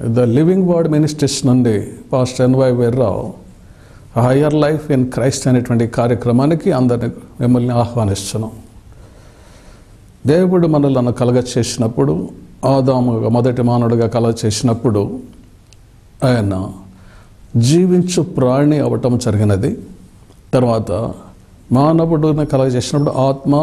the living word ministries నుండి pastor NY Veerrao higher life in Christ అనేటువంటి కార్యక్రమానికి అందరిని మిమ్మల్ని ఆహ్వానిస్తున్నాం దేవుడు మనలను కలగ చేసినప్పుడు ఆదాముగా మొదటి మానవుడిగా కలగ చేసినప్పుడు ఆయన జీవించు ప్రాణి అవటం జరిగినది తర్వాత మానవుడిని కలగ చేసినప్పుడు ఆత్మ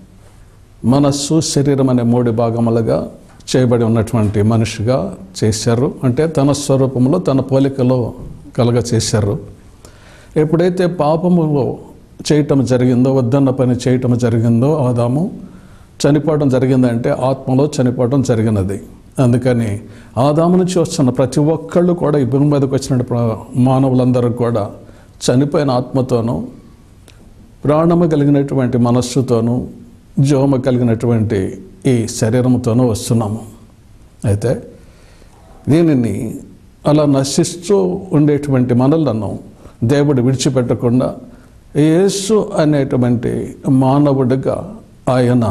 మనస్సు శరీరం అనే మూడు భాగములుగా చేయబడి ఉన్నటువంటి మనిషిగా చేశారు అంటే తన స్వరూపంలో తన పోలికలో కలగ చేశారు ఎప్పుడైతే పాపములో చేయటం జరిగిందో వద్దన్న పని చేయటం జరిగిందో ఆదాము చనిపోవడం జరిగిందంటే ఆత్మలో చనిపోవడం జరిగినది అందుకని ఆదాము నుంచి వస్తున్న ప్రతి ఒక్కళ్ళు కూడా ఈ భూమి మీదకి వచ్చిన ప్ర- మానవులందరూ కూడా చనిపోయిన ఆత్మతోనూ ప్రాణము కలిగినటువంటి మనస్సుతోనూ జీవము కలిగినటువంటి ఈ శరీరంతోనూ వస్తున్నాము అయితే దీనిని అలా నశిస్తూ ఉండేటువంటి మనలను దేవుడు విడిచిపెట్టకుండా యేసు అనేటువంటి మానవుడిగా ఆయన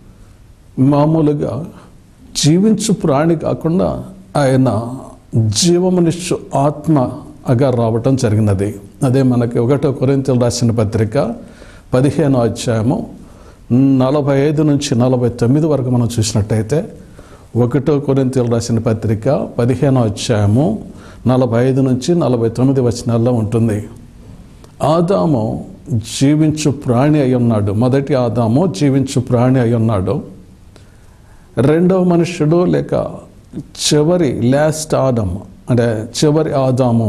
మామూలుగా జీవించు ప్రాణి కాకుండా ఆయన జీవమునిచ్చు ఆత్మగా రావటం జరిగినది అదే మనకి ఒకటో కొరింతలు రాసిన పత్రిక పదిహేనో అధ్యాయము నలభై ఐదు నుంచి నలభై తొమ్మిది వరకు మనం చూసినట్టయితే ఒకటో కొరింతలు రాసిన పత్రిక పదిహేనో అధ్యాయము నలభై ఐదు నుంచి నలభై తొమ్మిది వచనాల్లో ఉంటుంది ఆదాము జీవించు ప్రాణి అయి ఉన్నాడు మొదటి ఆదాము జీవించు ప్రాణి అయి ఉన్నాడు రెండవ మనుష్యుడు లేక చివరి లాస్ట్ ఆదమ్ అంటే చివరి ఆదాము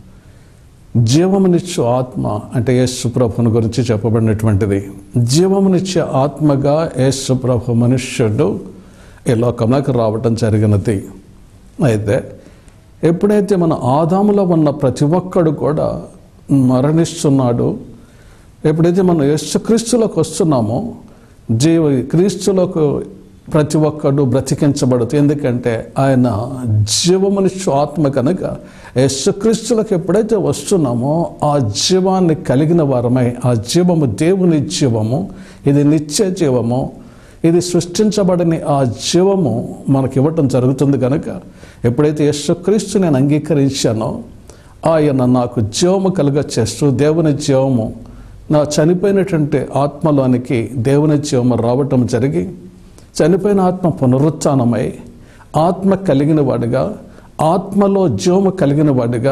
జీవమునిచ్చు ఆత్మ అంటే యేసు ప్రభుని గురించి చెప్పబడినటువంటిది జీవమునిచ్చే ఆత్మగా యేసు ప్రభు మనుష్యుడు ఈ లోకంలోకి రావటం జరిగినది అయితే ఎప్పుడైతే మన ఆదాములో ఉన్న ప్రతి ఒక్కడు కూడా మరణిస్తున్నాడు ఎప్పుడైతే మనం యేసుక్రీస్తులోకి వస్తున్నామో జీవ క్రీస్తులకు ప్రతి ఒక్కడు బ్రతికించబడుతూ ఎందుకంటే ఆయన జీవమునిచ్చు ఆత్మ కనుక యేసుక్రీస్తులకు ఎప్పుడైతే వస్తున్నామో ఆ జీవాన్ని కలిగిన వారమై ఆ జీవము దేవుని జీవము ఇది నిత్య జీవము ఇది సృష్టించబడిన ఆ జీవము మనకి ఇవ్వటం జరుగుతుంది కనుక ఎప్పుడైతే యేసుక్రీస్తు నేను అంగీకరించానో ఆయన నాకు జీవము కలుగ చేస్తూ దేవుని జీవము నా చనిపోయినటువంటి ఆత్మలోనికి దేవుని జీవము రావటం జరిగి చనిపోయిన ఆత్మ పునరుత్నమై ఆత్మ కలిగిన వాడిగా ఆత్మలో జీవము కలిగిన వాడిగా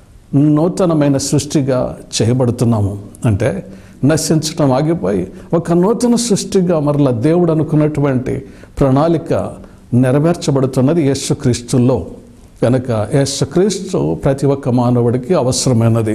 నూతనమైన సృష్టిగా చేయబడుతున్నాము అంటే నశించడం ఆగిపోయి ఒక నూతన సృష్టిగా మరలా దేవుడు అనుకున్నటువంటి ప్రణాళిక నెరవేర్చబడుతున్నది యేసుక్రీస్తుల్లో కనుక యేసుక్రీస్తు ప్రతి ఒక్క మానవుడికి అవసరమైనది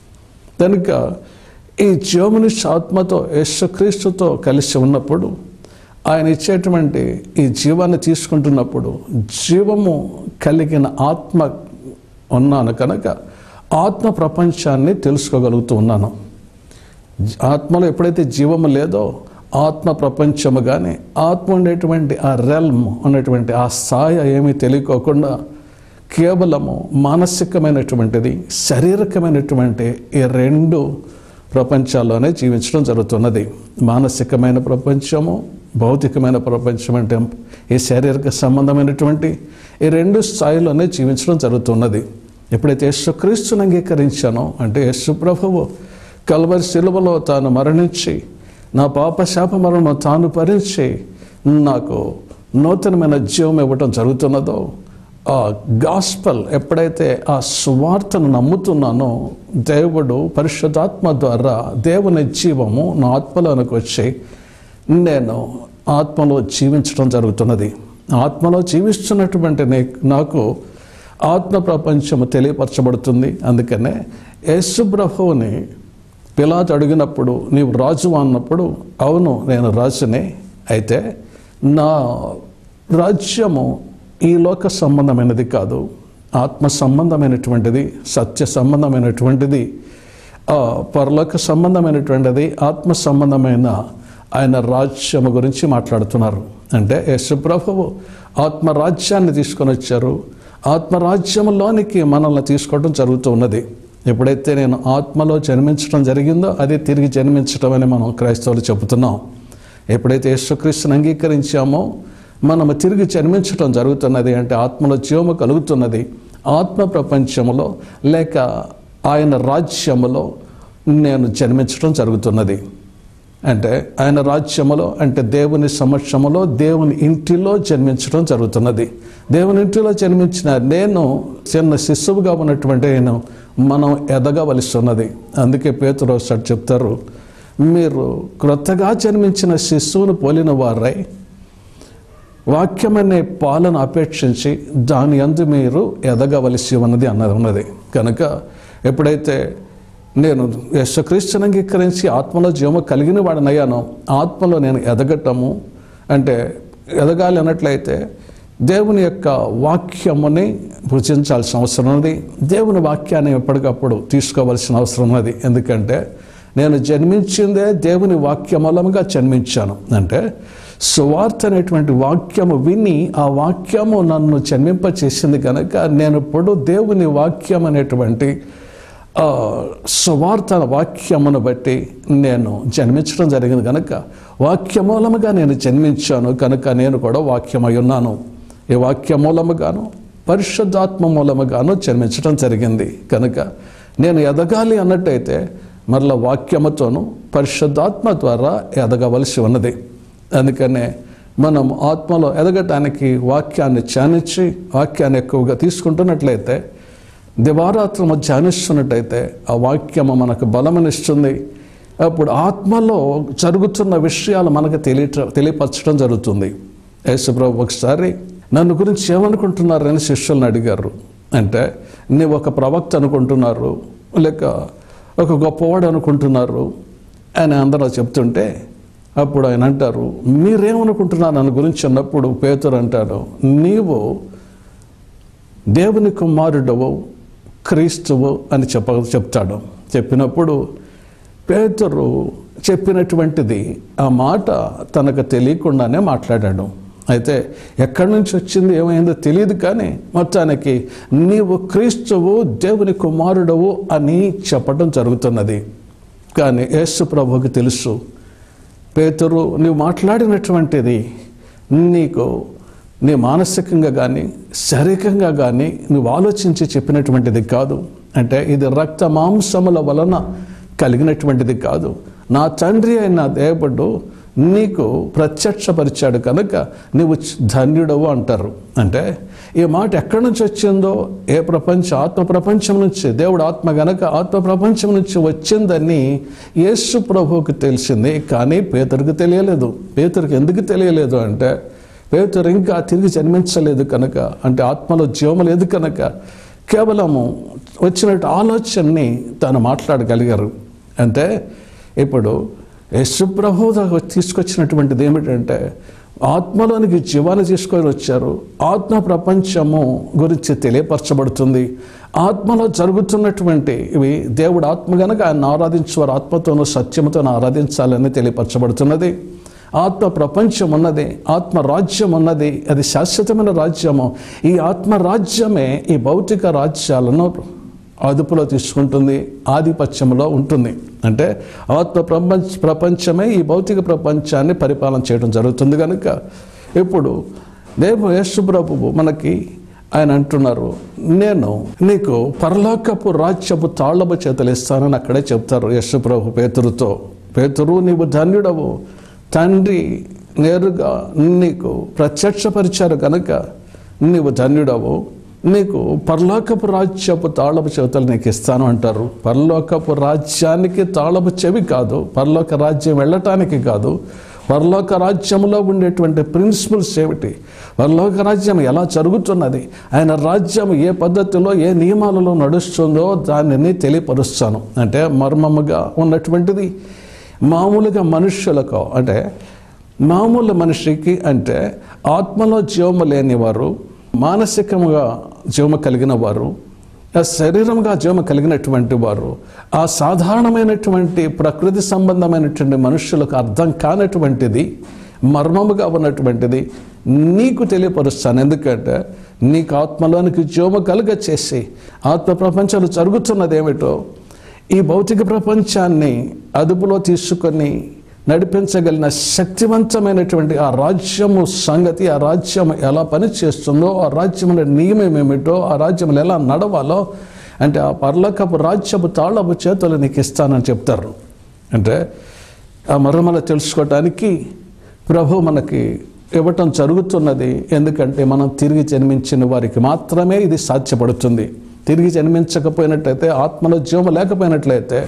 కనుక ఈ జీవముని ఆత్మతో యేసుక్రీస్తుతో కలిసి ఉన్నప్పుడు ఆయన ఇచ్చేటువంటి ఈ జీవాన్ని తీసుకుంటున్నప్పుడు జీవము కలిగిన ఆత్మ ఉన్నాను కనుక ఆత్మ ప్రపంచాన్ని తెలుసుకోగలుగుతూ ఉన్నాను ఆత్మలో ఎప్పుడైతే జీవము లేదో ఆత్మ ప్రపంచము కానీ ఆత్మ ఉండేటువంటి ఆ రెల్మ్ ఉన్నటువంటి ఆ స్థాయి ఏమీ తెలియకోకుండా కేవలము మానసికమైనటువంటిది శారీరకమైనటువంటి ఈ రెండు ప్రపంచాల్లోనే జీవించడం జరుగుతున్నది మానసికమైన ప్రపంచము భౌతికమైన ప్రపంచం అంటే ఈ శారీరక సంబంధమైనటువంటి ఈ రెండు స్థాయిలోనే జీవించడం జరుగుతున్నది ఎప్పుడైతే యేసుక్రీస్తుని అంగీకరించానో అంటే యేసు ప్రభువు కల్వరి శిలువలో తాను మరణించి నా పాప శాప మరణం తాను భరించి నాకు నూతనమైన జీవం ఇవ్వటం జరుగుతున్నదో ఆ గాస్పల్ ఎప్పుడైతే ఆ సువార్తను నమ్ముతున్నానో దేవుడు పరిశుద్ధాత్మ ద్వారా దేవుని జీవము నా ఆత్మలోనికి వచ్చి నేను ఆత్మలో జీవించడం జరుగుతున్నది ఆత్మలో జీవిస్తున్నటువంటి నే- నాకు ఆత్మ ప్రపంచము తెలియపరచబడుతుంది అందుకనే యేసు ప్రభువుని పిలాతు అడిగినప్పుడు నీవు రాజు అన్నప్పుడు అవును నేను రాజునే అయితే నా రాజ్యము ఈ లోక సంబంధమైనది కాదు ఆత్మ సంబంధమైనటువంటిది సత్య సంబంధమైనటువంటిది ఆ, పరలోక సంబంధమైనటువంటిది ఆత్మ సంబంధమైన ఆయన రాజ్యము గురించి మాట్లాడుతున్నారు అంటే యేసుప్రభువు ఆత్మరాజ్యాన్ని తీసుకొని వచ్చారు ఆత్మరాజ్యంలోనికి మనల్ని తీసుకోవడం జరుగుతూ ఉన్నది ఎప్పుడైతే నేను ఆత్మలో జన్మించడం జరిగిందో అది తిరిగి జన్మించడం అని మనం క్రైస్తవులు చెబుతున్నాం ఎప్పుడైతే యేసుక్రీస్తుని అంగీకరించామో మనము తిరిగి జన్మించడం జరుగుతున్నది అంటే ఆత్మలో జీవము కలుగుతున్నది ఆత్మ ప్రపంచములో లేక ఆయన రాజ్యములో నేను జన్మించడం జరుగుతున్నది అంటే ఆయన రాజ్యములో అంటే దేవుని సమక్షములో దేవుని ఇంటిలో జన్మించడం జరుగుతున్నది దేవుని ఇంటిలో జన్మించిన నేను చిన్న శిశువుగా ఉన్నటువంటి నేను మనం ఎదగవలసి ఉన్నది అందుకే పేతురు సార్ చెప్తారు మీరు క్రొత్తగా జన్మించిన శిశువును పోలిన వారై వాక్యమనే పాలను అపేక్షించి దాని అందు మీరు ఎదగవలసి ఉన్నది అన్నది ఉన్నది కనుక ఎప్పుడైతే నేను యశ్వక్రీస్తుని అంగీకరించి ఆత్మలో జీవము కలిగిన వాడినయ్యానో ఆత్మలో నేను ఎదగటము అంటే ఎదగాలి అన్నట్లయితే దేవుని యొక్క వాక్యముని భుజించాల్సిన అవసరం ఉన్నది దేవుని వాక్యాన్ని ఎప్పటికప్పుడు తీసుకోవాల్సిన అవసరం ఉన్నది ఎందుకంటే నేను జన్మించిందే దేవుని వాక్యమూలముగా జన్మించాను అంటే సువార్త అనేటువంటి వాక్యము విని ఆ వాక్యము నన్ను జన్మింప చేసింది కనుక నేను ఇప్పుడు దేవుని వాక్యం అనేటువంటి ఆ, సువార్త వాక్యమును బట్టి నేను జన్మించడం జరిగింది కనుక వాక్యమూలముగా నేను జన్మించాను కనుక నేను కూడా వాక్యమై ఉన్నాను ఈ వాక్య మూలముగాను పరిశుద్ధాత్మ మూలముగాను జన్మించడం జరిగింది కనుక నేను ఎదగాలి అన్నట్టయితే మరల వాక్యముతోనూ పరిశుద్ధాత్మ ద్వారా ఎదగవలసి ఉన్నది అందుకనే మనం ఆత్మలో ఎదగటానికి వాక్యాన్ని ధ్యానించి వాక్యాన్ని ఎక్కువగా తీసుకుంటున్నట్లయితే దివారాత్రము ధ్యానిస్తున్నట్టయితే ఆ వాక్యము మనకు బలమనిస్తుంది అప్పుడు ఆత్మలో జరుగుతున్న విషయాలు మనకు తెలియ తెలియపరచడం జరుగుతుంది యేసుప్రభు ఒకసారి నన్ను గురించి ఏమనుకుంటున్నారని శిష్యులను అడిగారు అంటే నీవు ఒక ప్రవక్త అనుకుంటున్నారు లేక ఒక గొప్పవాడు అనుకుంటున్నారు అని అందరూ చెప్తుంటే అప్పుడు ఆయన అంటారు మీరేమనుకుంటున్నారు నన్ను గురించి అన్నప్పుడు పేతురు అంటాడు నీవు దేవుని కుమారుడవు క్రీస్తువు అని చెప్ప చెప్తాడు చెప్పినప్పుడు పేతురు చెప్పినటువంటిది ఆ మాట తనకు తెలియకుండానే మాట్లాడాడు అయితే ఎక్కడి నుంచి వచ్చింది ఏమైందో తెలియదు కానీ మొత్తానికి నీవు క్రీస్తువు దేవుని కుమారుడవు అని చెప్పడం జరుగుతున్నది కానీ యేసు ప్రభువుకి తెలుసు పేతురు నీవు మాట్లాడినటువంటిది నీకు నీ మానసికంగా కానీ శారీరకంగా కానీ నువ్వు ఆలోచించి చెప్పినటువంటిది కాదు అంటే ఇది రక్త మాంసముల వలన కలిగినటువంటిది కాదు నా తండ్రి అయిన దేవుడు నీకు ప్రత్యక్షపరిచాడు కనుక నీవు ధన్యుడవు అంటారు అంటే ఈ మాట ఎక్కడి నుంచి వచ్చిందో ఏ ప్రపంచ ఆత్మ ప్రపంచం నుంచి దేవుడు ఆత్మ గనక ఆత్మ ప్రపంచం నుంచి వచ్చిందని యేసు ప్రభువుకి తెలిసింది కానీ పేదరికి తెలియలేదు పేదరికి ఎందుకు తెలియలేదు అంటే పేతురు ఇంకా తిరిగి జన్మించలేదు కనుక అంటే ఆత్మలో జీవం లేదు కనుక కేవలము వచ్చినట్టు ఆలోచనని తాను మాట్లాడగలిగారు అంటే ఇప్పుడు యశుప్రభు తీసుకొచ్చినటువంటిది ఏమిటంటే ఆత్మలోనికి జీవాన్ని తీసుకొని వచ్చారు ఆత్మ ప్రపంచము గురించి తెలియపరచబడుతుంది ఆత్మలో జరుగుతున్నటువంటి ఇవి దేవుడు ఆత్మ గనక ఆయన ఆరాధించేవారు ఆత్మతోనూ సత్యముతోనూ ఆరాధించాలని తెలియపరచబడుతున్నది ఆత్మ ప్రపంచం ఉన్నది ఆత్మ రాజ్యం ఉన్నది అది శాశ్వతమైన రాజ్యము ఈ ఆత్మ రాజ్యమే ఈ భౌతిక రాజ్యాలను అదుపులో తీసుకుంటుంది ఆధిపత్యంలో ఉంటుంది అంటే ఆత్మ ప్రపంచ ప్రపంచమే ఈ భౌతిక ప్రపంచాన్ని పరిపాలన చేయడం జరుగుతుంది కనుక ఇప్పుడు దేవు యేసుప్రభువు మనకి ఆయన అంటున్నారు నేను నీకు పరలోకపు రాజ్యపు తాళపు చేతులు ఇస్తానని అక్కడే చెప్తారు యశుప్రభు పేతురుతో పేతురు నీవు ధన్యుడవు తండ్రి నేరుగా నీకు ప్రత్యక్షపరిచారు కనుక నీవు ధన్యుడవు నీకు పరలోకపు రాజ్యపు తాళపు చెవుతలు నీకు ఇస్తాను అంటారు పరలోకపు రాజ్యానికి తాళపు చెవి కాదు పరలోక రాజ్యం వెళ్ళటానికి కాదు పరలోక రాజ్యంలో ఉండేటువంటి ప్రిన్సిపల్స్ ఏమిటి పరలోక రాజ్యం ఎలా జరుగుతున్నది ఆయన రాజ్యం ఏ పద్ధతిలో ఏ నియమాలలో నడుస్తుందో దానిని తెలియపరుస్తాను అంటే మర్మముగా ఉన్నటువంటిది మామూలుగా మనుష్యులకు అంటే మామూలు మనిషికి అంటే ఆత్మలో జీవము లేనివారు మానసికముగా జీవము కలిగిన వారు ఆ శరీరంగా జీవము కలిగినటువంటి వారు ఆ సాధారణమైనటువంటి ప్రకృతి సంబంధమైనటువంటి మనుషులకు అర్థం కానటువంటిది మర్మముగా ఉన్నటువంటిది నీకు తెలియపరుస్తాను ఎందుకంటే నీకు ఆత్మలోనికి జీవము కలుగ చేసి ఆత్మ ప్రపంచంలో జరుగుతున్నది ఏమిటో ఈ భౌతిక ప్రపంచాన్ని అదుపులో తీసుకొని నడిపించగలిగిన శక్తివంతమైనటువంటి ఆ రాజ్యము సంగతి ఆ రాజ్యం ఎలా పనిచేస్తుందో ఆ రాజ్యం నియమం ఏమిటో ఆ రాజ్యంలో ఎలా నడవాలో అంటే ఆ పర్లకపు రాజ్యపు తాళపు చేతులు నీకు ఇస్తానని చెప్తారు అంటే ఆ మర్మల తెలుసుకోవటానికి ప్రభు మనకి ఇవ్వటం జరుగుతున్నది ఎందుకంటే మనం తిరిగి జన్మించిన వారికి మాత్రమే ఇది సాధ్యపడుతుంది తిరిగి జన్మించకపోయినట్లయితే ఆత్మలో జీవం లేకపోయినట్లయితే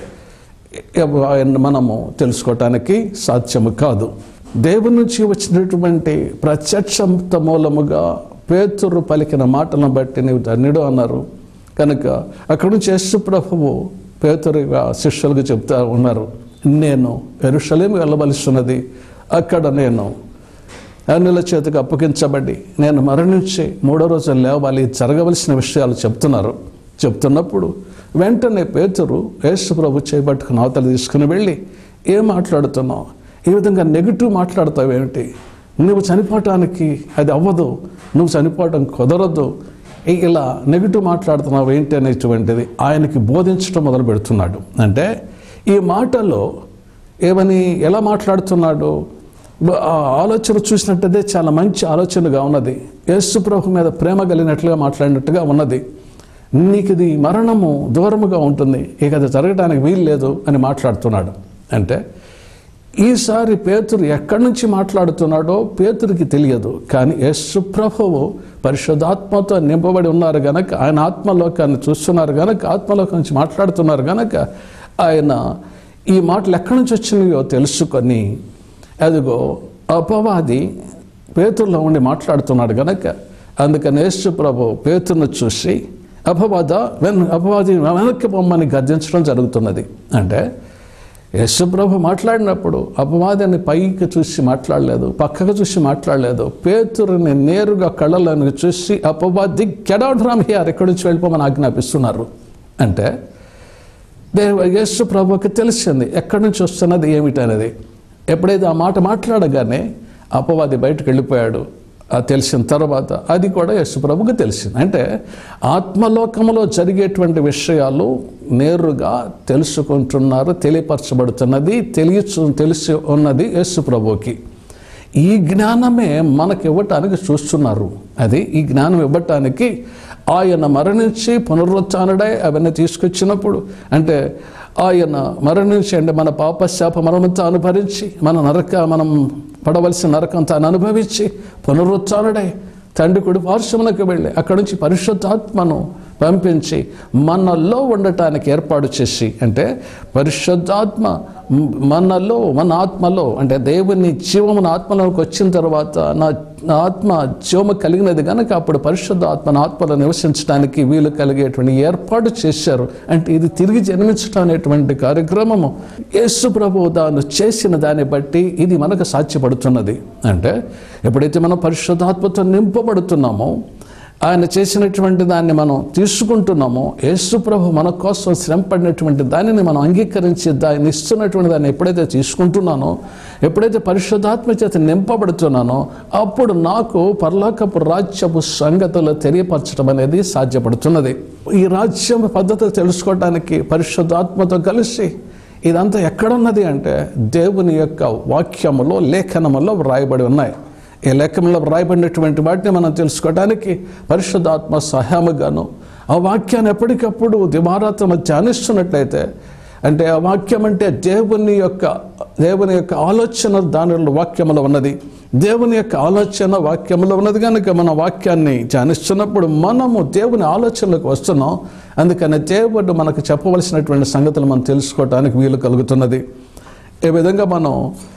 ఆయన మనము తెలుసుకోవటానికి సాధ్యము కాదు దేవుని నుంచి వచ్చినటువంటి ప్రత్యక్షత మూలముగా పేతురు పలికిన మాటలను బట్టి నీవు ధన్యుడు అన్నారు కనుక అక్కడి నుంచి యేసు ప్రభువు పేతురుగా శిష్యులకు చెప్తా ఉన్నారు నేను ఎరుషలేం వెళ్ళవలసినది అక్కడ నేను అన్యుల చేతికి అప్పగించబడి నేను మరణించి మూడో రోజు లేవాలి జరగవలసిన విషయాలు చెప్తున్నారు చెప్తున్నప్పుడు వెంటనే పేతురు యేసు ప్రభు చేపట్టుకుని అవతల తీసుకుని వెళ్ళి ఏం మాట్లాడుతున్నావు ఈ విధంగా నెగిటివ్ మాట్లాడతావు ఏమిటి నువ్వు చనిపోవటానికి అది అవ్వదు నువ్వు చనిపోవటం కుదరదు ఇ- ఇలా నెగిటివ్ మాట్లాడుతున్నావు ఏంటి అనేటువంటిది ఆయనకి బోధించడం మొదలు పెడుతున్నాడు అంటే ఈ మాటలో ఏమని ఎలా మాట్లాడుతున్నాడు బ- ఆ ఆలోచన చూసినట్టయితే చాలా మంచి ఆలోచనగా ఉన్నది యేసు ప్రభు మీద ప్రేమ కలిగినట్లుగా మాట్లాడినట్టుగా ఉన్నది నీకు ఇది మరణము దూరముగా ఉంటుంది ఇక అది జరగడానికి వీలు లేదు అని మాట్లాడుతున్నాడు అంటే ఈసారి పేతురు ఎక్కడి నుంచి మాట్లాడుతున్నాడో పేతురికి తెలియదు కానీ యేసు ప్రభువు పరిశుద్ధాత్మతో నింపబడి ఉన్నారు గనక ఆయన ఆత్మలోకాన్ని చూస్తున్నారు గనక ఆత్మలోకం నుంచి మాట్లాడుతున్నారు గనక ఆయన ఈ మాటలు ఎక్కడి నుంచి వచ్చినాయో తెలుసుకొని అదిగో అపవాది పేతుల్లో ఉండి మాట్లాడుతున్నాడు గనక అందుకని యేసు ప్రభు పేతురును చూసి అపవాద వెన్ అపవాది వెనక్కి పొమ్మని గర్జించడం జరుగుతున్నది అంటే యేసుప్రభు మాట్లాడినప్పుడు అపవాదాన్ని పైకి చూసి మాట్లాడలేదు పక్కకు చూసి మాట్లాడలేదు పేతురుని నేరుగా కళ్ళలను చూసి అపవాది కెడౌట్ ఫ్రమ్ హియర్ ఎక్కడి నుంచి వెళ్ళిపోమని ఆజ్ఞాపిస్తున్నారు అంటే దేవ యేసు ప్రభుకి తెలిసింది ఎక్కడి నుంచి వస్తున్నది ఏమిటనేది ఎప్పుడైతే ఆ మాట మాట్లాడగానే అపవాది బయటకు వెళ్ళిపోయాడు ఆ తెలిసిన తర్వాత అది కూడా యేసు ప్రభుకి తెలిసింది అంటే ఆత్మలోకములో జరిగేటువంటి విషయాలు నేరుగా తెలుసుకుంటున్నారు తెలియపరచబడుతున్నది తెలియచు తెలిసి ఉన్నది యేసు ప్రభుకి ఈ జ్ఞానమే మనకి ఇవ్వటానికి చూస్తున్నారు అది ఈ జ్ఞానం ఇవ్వటానికి ఆయన మరణించి పునరుత్డై అవన్నీ తీసుకొచ్చినప్పుడు అంటే ఆయన మరణించి అంటే మన పాపశాప మరణంతో అనుభరించి మన నరక మనం పడవలసిన నరకం తాను అనుభవించి పునరుత్డై తండ్రి కుడి పార్శ్వములకు వెళ్ళి అక్కడి నుంచి పరిశుద్ధాత్మను పంపించి మనలో ఉండటానికి ఏర్పాటు చేసి అంటే పరిశుద్ధాత్మ మ్- మనలో మన ఆత్మలో అంటే దేవుని జీవమున ఆత్మలోకి వచ్చిన తర్వాత నా నా ఆత్మ జీవము కలిగినది కనుక అప్పుడు పరిశుద్ధ ఆత్మ నా ఆత్మలో నివసించడానికి వీలు కలిగేటువంటి ఏర్పాటు చేశారు అంటే ఇది తిరిగి జన్మించడం అనేటువంటి కార్యక్రమము యేసు ప్రభువు తాను చేసిన దాన్ని బట్టి ఇది మనకు సాధ్యపడుతున్నది అంటే ఎప్పుడైతే మనం పరిశుద్ధాత్మతో నింపబడుతున్నామో ఆయన చేసినటువంటి దాన్ని మనం తీసుకుంటున్నామో యేసు ప్రభు మన కోసం శ్రమపడినటువంటి దానిని మనం అంగీకరించి దాన్ని ఇస్తున్నటువంటి దాన్ని ఎప్పుడైతే తీసుకుంటున్నానో ఎప్పుడైతే పరిశుద్ధాత్మ చేత నింపబడుతున్నానో అప్పుడు నాకు పర్లాకపు రాజ్యపు సంగతులు తెలియపరచడం అనేది సాధ్యపడుతున్నది ఈ రాజ్యం పద్ధతి తెలుసుకోవడానికి పరిశుద్ధాత్మతో కలిసి ఇదంతా ఎక్కడున్నది అంటే దేవుని యొక్క వాక్యములో లేఖనములో వ్రాయబడి ఉన్నాయి ఈ లేఖనంలో వ్రాయబడినటువంటి వాటిని మనం తెలుసుకోవడానికి పరిశుద్ధాత్మ సహాయముగాను ఆ వాక్యాన్ని ఎప్పటికప్పుడు దివారాత్మ ధ్యానిస్తున్నట్లయితే అంటే ఆ వాక్యం అంటే దేవుని యొక్క దేవుని యొక్క ఆలోచన దానిలో వాక్యములో ఉన్నది దేవుని యొక్క ఆలోచన వాక్యములో ఉన్నది కనుక మన వాక్యాన్ని ధ్యానిస్తున్నప్పుడు మనము దేవుని ఆలోచనలకు వస్తున్నాం అందుకని దేవుడు మనకు చెప్పవలసినటువంటి సంగతులు మనం తెలుసుకోవడానికి వీలు కలుగుతున్నది ఈ విధంగా మనం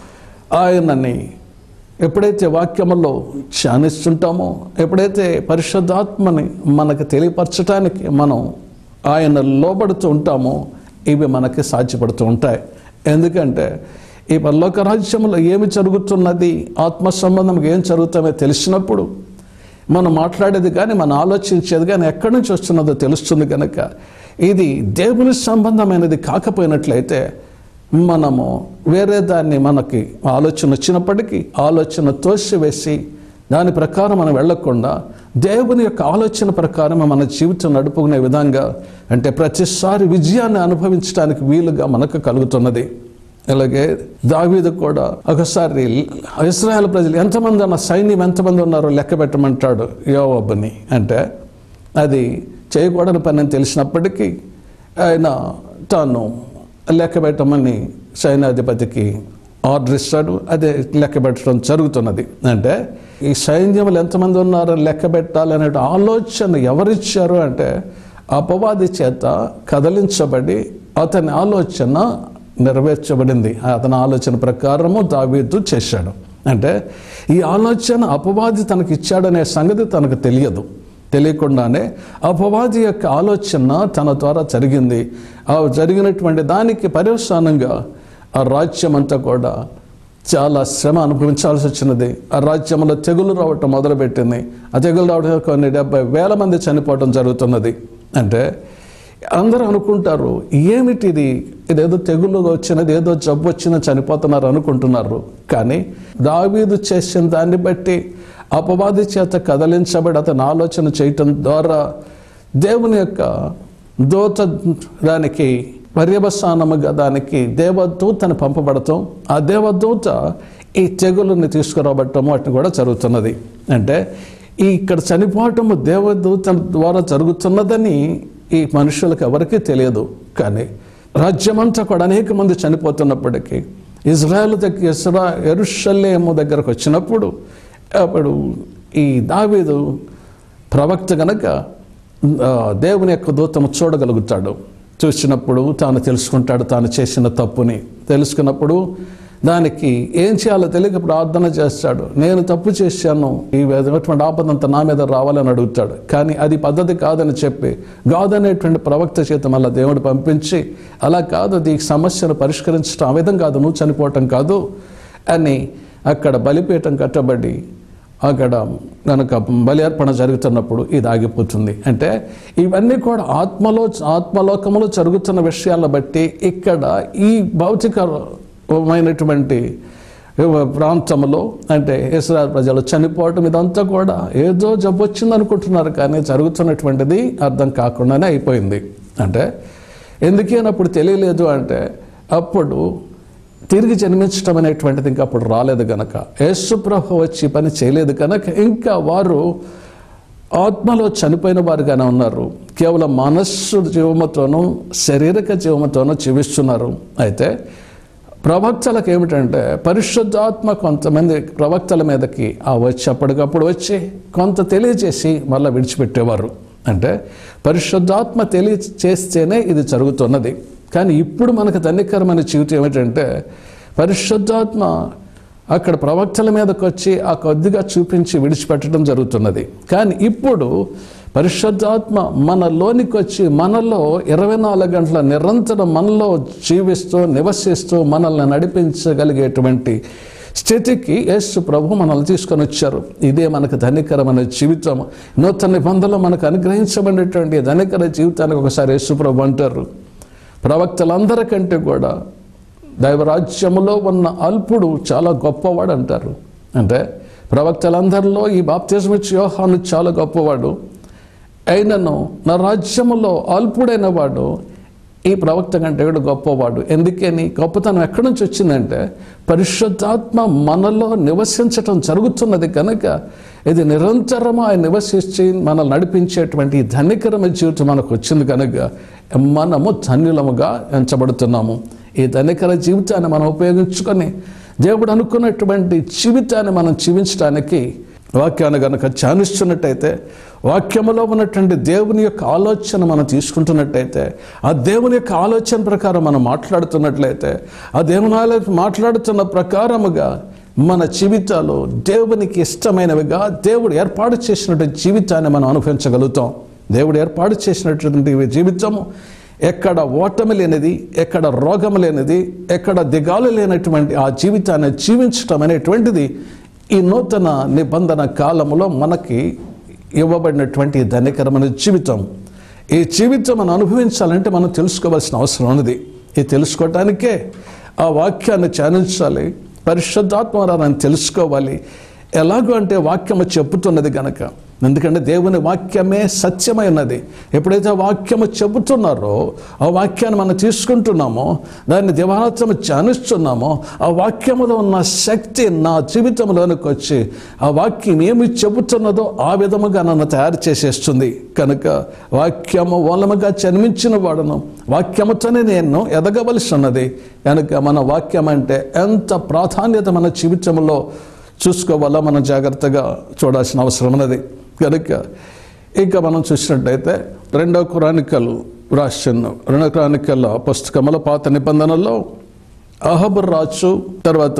ఆయనని ఎప్పుడైతే వాక్యములో ధ్యానిస్తుంటామో ఎప్పుడైతే పరిశుద్ధాత్మని మనకు తెలియపరచడానికి మనం ఆయన లోబడుతూ ఉంటామో ఇవి మనకి సాధ్యపడుతూ ఉంటాయి ఎందుకంటే ఈ పరలోక రాజ్యంలో ఏమి జరుగుతున్నది ఆత్మ సంబంధంగా ఏం జరుగుతామో తెలిసినప్పుడు మనం మాట్లాడేది కానీ మనం ఆలోచించేది కానీ ఎక్కడి నుంచి వస్తున్నదో తెలుస్తుంది కనుక ఇది దేవుని సంబంధమైనది కాకపోయినట్లయితే మనము వేరే దాన్ని మనకి ఆలోచన వచ్చినప్పటికీ ఆలోచన తోసివేసి దాని ప్రకారం మనం వెళ్ళకుండా దేవుని యొక్క ఆలోచన ప్రకారం మన జీవితం నడుపుకునే విధంగా అంటే ప్రతిసారి విజయాన్ని అనుభవించడానికి వీలుగా మనకు కలుగుతున్నది అలాగే దావీదు కూడా ఒకసారి ఇస్రాయల్ ప్రజలు ఎంతమంది ఉన్న సైన్యం ఎంతమంది ఉన్నారో లెక్క పెట్టమంటాడు యోవబ్బుని అంటే అది చేయకూడని పని అని తెలిసినప్పటికీ ఆయన తాను లెక్క పెట్టమని సైన్యాధిపతికి ఆర్డర్ ఇస్తాడు అదే లెక్క పెట్టడం జరుగుతున్నది అంటే ఈ సైన్యములు ఎంతమంది ఉన్నారో లెక్క పెట్టాలనే ఆలోచన ఎవరిచ్చారు అంటే అపవాది చేత కదలించబడి అతని ఆలోచన నెరవేర్చబడింది అతని ఆలోచన ప్రకారము దావీదు చేశాడు అంటే ఈ ఆలోచన అపవాది తనకి ఇచ్చాడనే సంగతి తనకు తెలియదు తెలియకుండానే అపవాది యొక్క ఆలోచన తన ద్వారా జరిగింది ఆ జరిగినటువంటి దానికి పర్యవసానంగా ఆ రాజ్యం అంతా కూడా చాలా శ్రమ అనుభవించాల్సి వచ్చినది ఆ రాజ్యంలో తెగులు రావటం మొదలుపెట్టింది ఆ తెగులు రావడం కొన్ని డెబ్బై వేల మంది చనిపోవటం జరుగుతున్నది అంటే అందరూ అనుకుంటారు ఏమిటి ఇది ఇదేదో తెగులు వచ్చినది ఏదో జబ్బు వచ్చిన చనిపోతున్నారు అనుకుంటున్నారు కానీ దావీదు చేసిన దాన్ని బట్టి అపవాది చేత కదలించబడి అతను ఆలోచన చేయటం ద్వారా దేవుని యొక్క దూత దానికి పర్యవసానముగా దానికి దేవదూతని పంపబడటం ఆ దేవదూత ఈ తెగులుని తీసుకురాబట్టము వాటిని కూడా జరుగుతున్నది అంటే ఈ ఇక్కడ చనిపోవటము దేవదూత ద్వారా జరుగుతున్నదని ఈ మనుషులకు ఎవరికీ తెలియదు కానీ రాజ్యమంతా కూడా అనేక మంది చనిపోతున్నప్పటికీ ఇజ్రాయెల్ దగ్గర ఇస్రా ఎరుషల్లేము దగ్గరకు వచ్చినప్పుడు అప్పుడు ఈ దావీదు ప్రవక్త గనక ఆ, దేవుని యొక్క దూతము చూడగలుగుతాడు చూసినప్పుడు తాను తెలుసుకుంటాడు తాను చేసిన తప్పుని తెలుసుకున్నప్పుడు దానికి ఏం చేయాలో తెలియక ప్రార్థన చేస్తాడు నేను తప్పు చేశాను ఈ విధమైనటువంటి ఆపదంతా నా మీద రావాలని అడుగుతాడు కానీ అది పద్ధతి కాదని చెప్పి కాదనేటువంటి ప్రవక్త చేత మళ్ళీ దేవుడు పంపించి అలా కాదు అది ఈ సమస్యను పరిష్కరించడం ఆ విధం కాదు నువ్వు చనిపోవటం కాదు అని అక్కడ బలిపీఠం కట్టబడి అక్కడ కనుక బలి అర్పణ జరుగుతున్నప్పుడు ఇది ఆగిపోతుంది అంటే ఇవన్నీ కూడా ఆత్మలో ఆత్మలోకములో జరుగుతున్న విషయాలను బట్టి ఇక్కడ ఈ భౌతికమైనటువంటి ప్రాంతంలో అంటే ఇస్రాయల్ ప్రజలు చనిపోవటం ఇదంతా కూడా ఏదో జబ్బు వచ్చింది అనుకుంటున్నారు కానీ జరుగుతున్నటువంటిది అర్థం కాకుండానే అయిపోయింది అంటే ఎందుకేనప్పుడు తెలియలేదు అంటే అప్పుడు తిరిగి జన్మించడం అనేటువంటిది ఇంకా అప్పుడు రాలేదు గనక యేసుప్రభు వచ్చి పని చేయలేదు కనుక ఇంకా వారు ఆత్మలో చనిపోయిన వారుగానే ఉన్నారు కేవలం మనస్సు జీవముతోనూ శారీరక జీవముతోనూ జీవిస్తున్నారు అయితే ప్రవక్తలకు ఏమిటంటే పరిశుద్ధాత్మ కొంతమంది ప్రవక్తల మీదకి ఆ వచ్చి అప్పటికప్పుడు వచ్చి కొంత తెలియజేసి మళ్ళీ విడిచిపెట్టేవారు అంటే పరిశుద్ధాత్మ తెలియచేస్తేనే ఇది జరుగుతున్నది కానీ ఇప్పుడు మనకు ధన్యకరమైన జీవితం ఏమిటంటే పరిశుద్ధాత్మ అక్కడ ప్రవక్తల మీదకి వచ్చి ఆ కొద్దిగా చూపించి విడిచిపెట్టడం జరుగుతున్నది కానీ ఇప్పుడు పరిశుద్ధాత్మ మనలోనికి వచ్చి మనలో ఇరవై నాలుగు గంటల నిరంతరం మనలో జీవిస్తూ నివసిస్తూ మనల్ని నడిపించగలిగేటువంటి స్థితికి యేసు ప్రభు మనల్ని తీసుకొని వచ్చారు ఇదే మనకు ధనికరమైన జీవితం నూతన నిబంధనలు మనకు అనుగ్రహించబడినటువంటి ధనికర జీవితానికి ఒకసారి యేసు ప్రభు అంటారు ప్రవక్తలందరికంటే కూడా దైవరాజ్యములో ఉన్న అల్పుడు చాలా గొప్పవాడు అంటారు అంటే ప్రవక్తలందరిలో ఈ బాప్తిజం ఇచ్చి యోహాను చాలా గొప్పవాడు అయినను నా రాజ్యములో అల్పుడైన వాడు ఈ ప్రవక్త కంటే కూడా గొప్పవాడు ఎందుకని గొప్పతనం ఎక్కడి నుంచి వచ్చిందంటే పరిశుద్ధాత్మ మనలో నివసించటం జరుగుతున్నది కనుక ఇది నిరంతరం ఆయన నివసించి మనల్ని నడిపించేటువంటి ఈ ధనికరమైన జీవితం మనకు వచ్చింది కనుక మనము ధన్యులముగా ఎంచబడుతున్నాము ఈ ధనికర జీవితాన్ని మనం ఉపయోగించుకొని దేవుడు అనుకున్నటువంటి జీవితాన్ని మనం జీవించడానికి వాక్యాన్ని కనుక ధ్యానిస్తున్నట్టయితే వాక్యములో ఉన్నటువంటి దేవుని యొక్క ఆలోచన మనం తీసుకుంటున్నట్టయితే ఆ దేవుని యొక్క ఆలోచన ప్రకారం మనం మాట్లాడుతున్నట్లయితే ఆ దేవుని ఆలోచన మాట్లాడుతున్న ప్రకారముగా మన జీవితాలు దేవునికి ఇష్టమైనవిగా దేవుడు ఏర్పాటు చేసినటువంటి జీవితాన్ని మనం అనుభవించగలుగుతాం దేవుడు ఏర్పాటు చేసినటువంటి జీవితము ఎక్కడ ఓటమి లేనిది ఎక్కడ రోగం లేనిది ఎక్కడ దిగాలు లేనటువంటి ఆ జీవితాన్ని జీవించటం అనేటువంటిది ఈ నూతన నిబంధన కాలములో మనకి ఇవ్వబడినటువంటి ఈ ధన్యకరమైన జీవితం ఈ జీవితం మనం అనుభవించాలంటే మనం తెలుసుకోవాల్సిన అవసరం ఉన్నది ఇది తెలుసుకోవటానికే ఆ వాక్యాన్ని ధ్యానించాలి పరిశుద్ధాత్మరాన్ని తెలుసుకోవాలి ఎలాగో అంటే వాక్యము చెప్పుతున్నది గనక ఎందుకంటే దేవుని వాక్యమే సత్యమై ఉన్నది ఎప్పుడైతే ఆ వాక్యము చెబుతున్నారో ఆ వాక్యాన్ని మనం తీసుకుంటున్నామో దాన్ని దివారాత్రము ధ్యానిస్తున్నామో ఆ వాక్యములో ఉన్న శక్తి నా జీవితంలోనికి వచ్చి ఆ వాక్యం ఏమి చెబుతున్నదో ఆ విధముగా నన్ను తయారు చేసేస్తుంది కనుక వాక్యము మూలముగా జన్మించిన వాడను వాక్యముతోనే నేను ఎదగవలసి ఉన్నది కనుక మన వాక్యం అంటే ఎంత ప్రాధాన్యత మన జీవితంలో చూసుకోవాలా మనం జాగ్రత్తగా చూడాల్సిన అవసరం ఉన్నది కనుక ఇంకా మనం చూసినట్టయితే రెండో క్రానికలు రాసిన రెండో క్రానికల పుస్తకముల పాత నిబంధనల్లో అహబర్ రాజు తర్వాత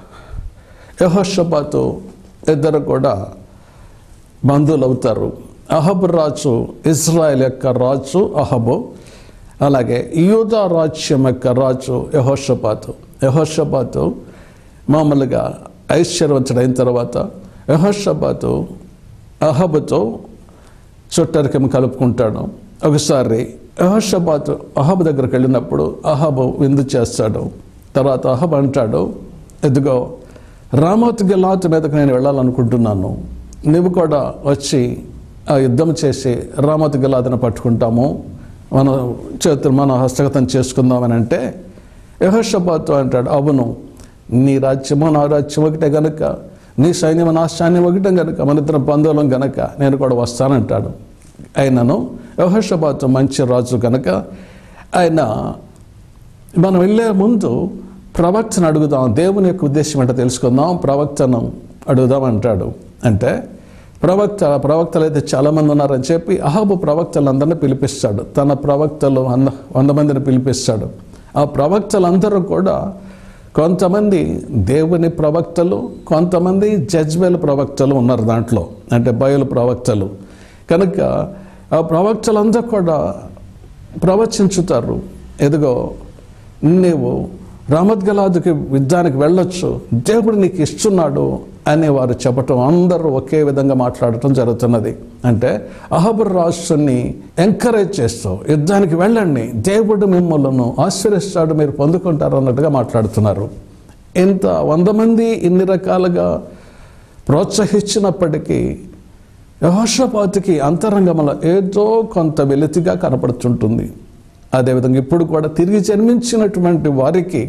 యహోషబాతు ఇద్దరు కూడా బంధువులు అవుతారు అహబ్ రాజు ఇజ్రాయెల్ యొక్క రాజు అహబు అలాగే యూదా రాజ్యం యొక్క రాజు యహోషపాతు యహోషపాతు మామూలుగా ఐశ్వర్యవంతుడైన తర్వాత యహోషపాతు అహబుతో చుట్టరికం కలుపుకుంటాడు ఒకసారి యహోషబాతు అహబ్ దగ్గరికి వెళ్ళినప్పుడు అహబు విందు చేస్తాడు తర్వాత అహబ్ అంటాడు ఎదుగో రామోత్ గిలాత్ మీదకి నేను వెళ్ళాలనుకుంటున్నాను నువ్వు కూడా వచ్చి ఆ యుద్ధం చేసి రామోత్ గిలాద్ని పట్టుకుంటాము మనం చేతులు మనం హస్తగతం చేసుకుందామని అంటే యహోషబాతు అంటాడు అవును నీ రాజ్యము నా రాజ్యం ఒకటే గనుక నీ సైన్యం నా సైన్యం ఒకటే గనుక మన ఇద్దరం బంధువులం గనక నేను కూడా వస్తానంటాడు ఆయనను యహోషబాతు మంచి రాజు గనక ఆయన మనం వెళ్ళే ముందు ప్రవక్తను అడుగుదాం దేవుని యొక్క ఉద్దేశం ఏంటో తెలుసుకుందాం ప్రవక్తను అడుగుదాం అంటాడు అంటే ప్రవక్త ప్రవక్తలు అయితే చాలామంది ఉన్నారని చెప్పి అహాబు ప్రవక్తలందరినీ పిలిపిస్తాడు తన ప్రవక్తలు వంద వంద మందిని పిలిపిస్తాడు ఆ ప్రవక్తలందరూ కూడా కొంతమంది దేవుని ప్రవక్తలు కొంతమంది జడ్జ్వేల్ ప్రవక్తలు ఉన్నారు దాంట్లో అంటే బయలు ప్రవక్తలు కనుక ఆ ప్రవక్తలందరూ కూడా ప్రవచించుతారు ఎదుగో నీవు రామద్గలాదుకి యుద్ధానికి వెళ్ళొచ్చు దేవుడు నీకు ఇస్తున్నాడు అని వారు చెప్పటం అందరూ ఒకే విధంగా మాట్లాడటం జరుగుతున్నది అంటే అహబర్ రాజుని ఎంకరేజ్ చేస్తూ యుద్ధానికి వెళ్ళండి దేవుడు మిమ్మల్ని ఆశ్రయిస్తాడు మీరు పొందుకుంటారు అన్నట్టుగా మాట్లాడుతున్నారు ఇంత వంద మంది ఇన్ని రకాలుగా ప్రోత్సహించినప్పటికీ యహోషపాతికి అంతరంగంలో ఏదో కొంత వెలితిగా కనపడుతుంటుంది అదేవిధంగా ఇప్పుడు కూడా తిరిగి జన్మించినటువంటి వారికి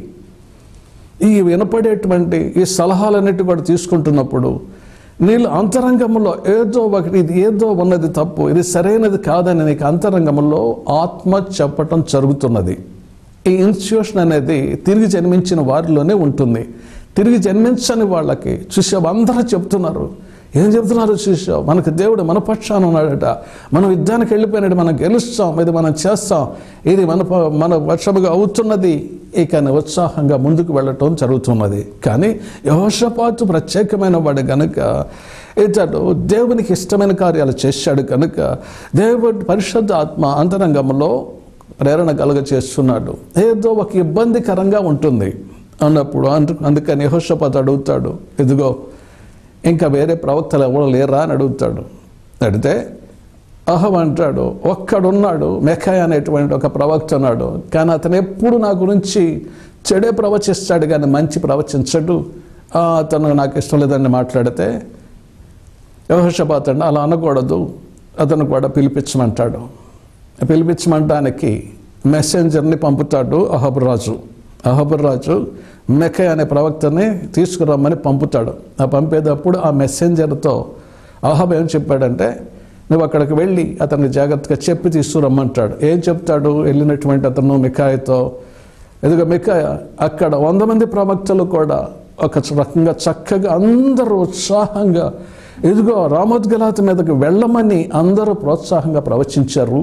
ఈ వినపడేటువంటి ఈ సలహాలన్నిటి కూడా తీసుకుంటున్నప్పుడు నీళ్ళు అంతరంగంలో ఏదో ఒకటి ఇది ఏదో ఉన్నది తప్పు ఇది సరైనది కాదని నీకు అంతరంగంలో ఆత్మ చెప్పటం జరుగుతున్నది ఈ ఇన్స్టిట్యూషన్ అనేది తిరిగి జన్మించిన వారిలోనే ఉంటుంది తిరిగి జన్మించని వాళ్ళకి చూసావు అందరూ చెప్తున్నారు ఏం చెప్తున్నారు చూసావు మనకు దేవుడు మన పక్షాన ఉన్నాడట మనం యుద్ధానికి వెళ్ళిపోయినాడు మనం గెలుస్తాం ఇది మనం చేస్తాం ఇది మన ప- మన పక్షముగా అవుతున్నది ఇక ఉత్సాహంగా ముందుకు వెళ్ళటం జరుగుతున్నది కానీ యహోషపాతు ప్రత్యేకమైన వాడు గనుక ఇతడు దేవునికి ఇష్టమైన కార్యాలు చేశాడు కనుక దేవుడి పరిశుద్ధ ఆత్మ అంతరంగంలో ప్రేరణ కలుగ చేస్తున్నాడు ఏదో ఒక ఇబ్బందికరంగా ఉంటుంది అన్నప్పుడు అందు అందుకని యహోషపాతు అడుగుతాడు ఇదిగో ఇంకా వేరే ప్రవక్తలు ఎవరు లేరా అని అడుగుతాడు అడిగితే అహం అంటాడు ఒక్కడున్నాడు మెకాయ్ అనేటువంటి ఒక ప్రవక్త ఉన్నాడు కానీ అతను ఎప్పుడు నా గురించి చెడే ప్రవచిస్తాడు కానీ మంచి ప్రవచించడు ఆ, అతను నాకు ఇష్టం లేదని మాట్లాడితే యహోషపాత్ అండి అలా అనకూడదు అతను కూడా పిలిపించమంటాడు పిలిపించమంటానికి మెసెంజర్ని పంపుతాడు అహబరాజు అహబరాజు మెకై అనే ప్రవక్తని తీసుకురమ్మని పంపుతాడు ఆ పంపేటప్పుడు ఆ మెసెంజర్తో అహబ్ ఏం చెప్పాడంటే నువ్వు అక్కడికి వెళ్ళి అతన్ని జాగ్రత్తగా చెప్పి తీసుకురమ్మంటాడు ఏం చెప్తాడు వెళ్ళినటువంటి అతను మికాయతో ఎదుగు మికాయ అక్కడ వంద మంది ప్రవక్తలు కూడా ఒక రకంగా చక్కగా అందరూ ఉత్సాహంగా ఇదిగో రామోద్గలాత మీదకి వెళ్ళమని అందరూ ప్రోత్సాహంగా ప్రవచించారు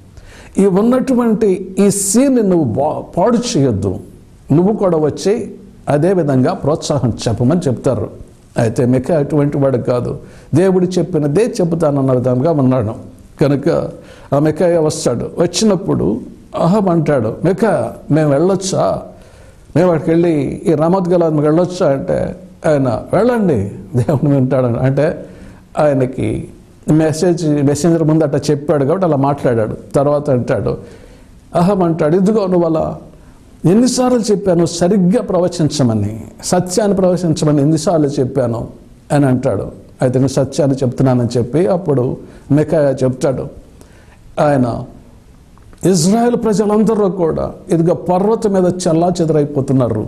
ఈ ఉన్నటువంటి ఈ సీన్ని నువ్వు బా- పాడు చేయొద్దు నువ్వు కూడా వచ్చి అదే విధంగా ప్రోత్సాహం చెప్పమని చెప్తారు అయితే మిక అటువంటి వాడు కాదు దేవుడు చెప్పినదే చెబుతానన్న విధంగా ఉన్నాడు కనుక ఆ మికాయ వస్తాడు వచ్చినప్పుడు అహం అంటాడు మిక మేము వెళ్ళొచ్చా మేము అక్కడికి వెళ్ళి ఈ రామద్గలానికి వెళ్ళొచ్చా అంటే ఆయన వెళ్ళండి దేవుని వింటాడు అంటే ఆయనకి మెసేజ్ మెసెంజర్ ముందు అట్లా చెప్పాడు కాబట్టి అలా మాట్లాడాడు తర్వాత అంటాడు అహం అంటాడు ఇదిగో నువ్వు అలా ఎన్నిసార్లు చెప్పాను సరిగ్గా ప్రవచించమని సత్యాన్ని ప్రవచించమని ఎన్నిసార్లు చెప్పాను అని అంటాడు అయితే నేను సత్యాన్ని చెప్తున్నానని చెప్పి అప్పుడు మెకాయ చెప్తాడు ఆయన ఇజ్రాయెల్ ప్రజలందరూ కూడా ఇదిగో పర్వతం మీద చల్లా చెదరైపోతున్నారు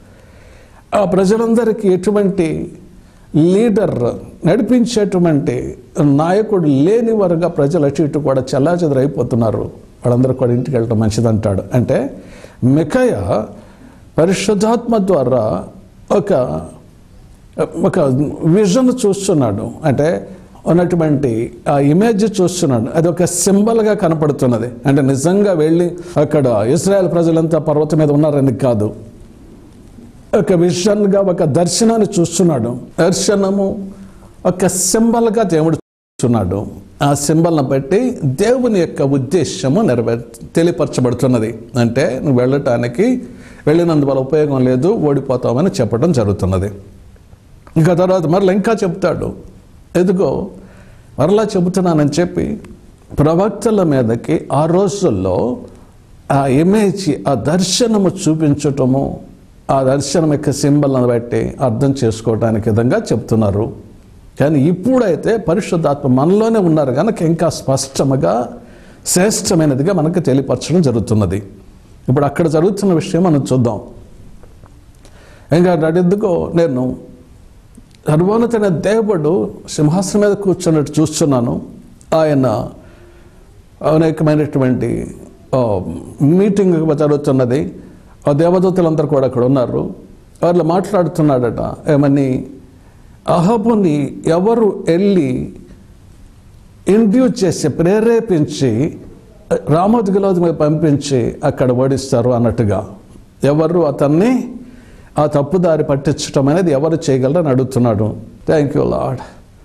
ఆ ప్రజలందరికీ ఎటువంటి లీడర్ నడిపించేటువంటి నాయకుడు లేని వారుగా ప్రజలు అటు ఇటు కూడా చల్లా చెదరైపోతున్నారు వాళ్ళందరూ కూడా ఇంటికి వెళ్ళటం మంచిదంటాడు అంటే మికయ పరిశుద్ధాత్మ ద్వారా ఒక ఒక విజన్ చూస్తున్నాడు అంటే ఉన్నటువంటి ఆ ఇమేజ్ చూస్తున్నాడు అది ఒక సింబల్గా కనపడుతున్నది అంటే నిజంగా వెళ్ళి అక్కడ ఇజ్రాయెల్ ప్రజలంతా పర్వతం మీద ఉన్నారని కాదు ఒక విజన్గా ఒక దర్శనాన్ని చూస్తున్నాడు దర్శనము ఒక సింబల్గా దేవుడు చూస్తున్నాడు ఆ సింబల్ని బట్టి దేవుని యొక్క ఉద్దేశము నెరవేర్ తెలియపరచబడుతున్నది అంటే నువ్వు వెళ్ళటానికి వెళ్ళినందువల్ల ఉపయోగం లేదు ఓడిపోతామని చెప్పడం జరుగుతున్నది ఇంకా తర్వాత మరలా ఇంకా చెప్తాడు ఎదుగో మరలా చెబుతున్నానని చెప్పి ప్రవక్తల మీదకి ఆ రోజుల్లో ఆ ఇమేజ్ ఆ దర్శనము చూపించటము ఆ దర్శనం యొక్క సింబల్ని బట్టి అర్థం చేసుకోవడానికి విధంగా చెప్తున్నారు కానీ ఇప్పుడైతే పరిశుద్ధాత్మ మనలోనే ఉన్నారు కనుక ఇంకా స్పష్టముగా శ్రేష్టమైనదిగా మనకు తెలియపరచడం జరుగుతున్నది ఇప్పుడు అక్కడ జరుగుతున్న విషయం మనం చూద్దాం ఇంకా అడిద్దుకో నేను సర్వోన్నతైన దేవుడు సింహాసనం మీద కూర్చున్నట్టు చూస్తున్నాను ఆయన అనేకమైనటువంటి ఆ, మీటింగ్ జరుగుతున్నది ఆ దేవదూతలందరూ కూడా అక్కడ ఉన్నారు వాళ్ళు మాట్లాడుతున్నాడట ఏమని అహబుని ఎవరు వెళ్ళి ఇండ్యూస్ చేసి ప్రేరేపించి రామోద్ గిలోద్ మీద పంపించి అక్కడ ఓడిస్తారు అన్నట్టుగా ఎవరు అతన్ని ఆ తప్పుదారి పట్టించడం అనేది ఎవరు చేయగలరని అడుగుతున్నాడు థ్యాంక్ యూ లాడ్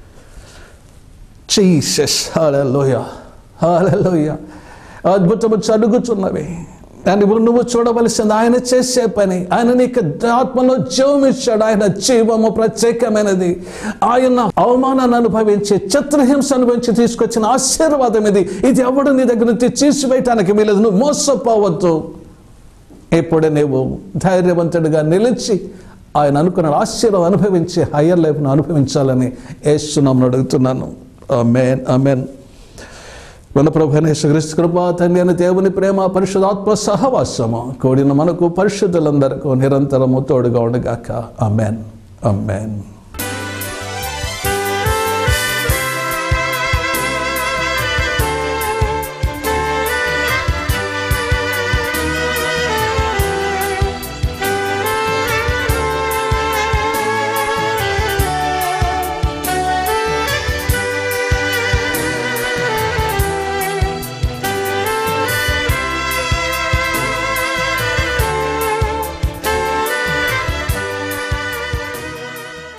చీసెస్ హాలలోయ హాలలోయ అద్భుతము చదుగుతున్నవి అని నువ్వు చూడవలసింది ఆయన చేసే పని ఆయన నీకు ఆత్మలో జీవం ఇచ్చాడు ఆయన జీవము ప్రత్యేకమైనది ఆయన అవమానాన్ని అనుభవించి చిత్రహింస అనుభవించి తీసుకొచ్చిన ఆశీర్వాదం ఇది ఇది ఎవడు నీ దగ్గర నుంచి తీసివేయటానికి వీలేదు నువ్వు మోసపోవద్దు ఇప్పుడు నీవు ధైర్యవంతుడిగా నిలిచి ఆయన అనుకున్న ఆశీర్వాదం అనుభవించి హయ్యర్ లైఫ్ను అనుభవించాలని ఏస్తున్నామని అడుగుతున్నాను అమెన్ అమెన్ మన ప్రభు యేసుక్రీస్తు కృప తండ్రి అని దేవుని ప్రేమ పరిశుధాత్మ సహవాసము కూడిన మనకు పరిశుద్ధులందరకు నిరంతరము తోడుగా ఉండగాక అమెన్ అమెన్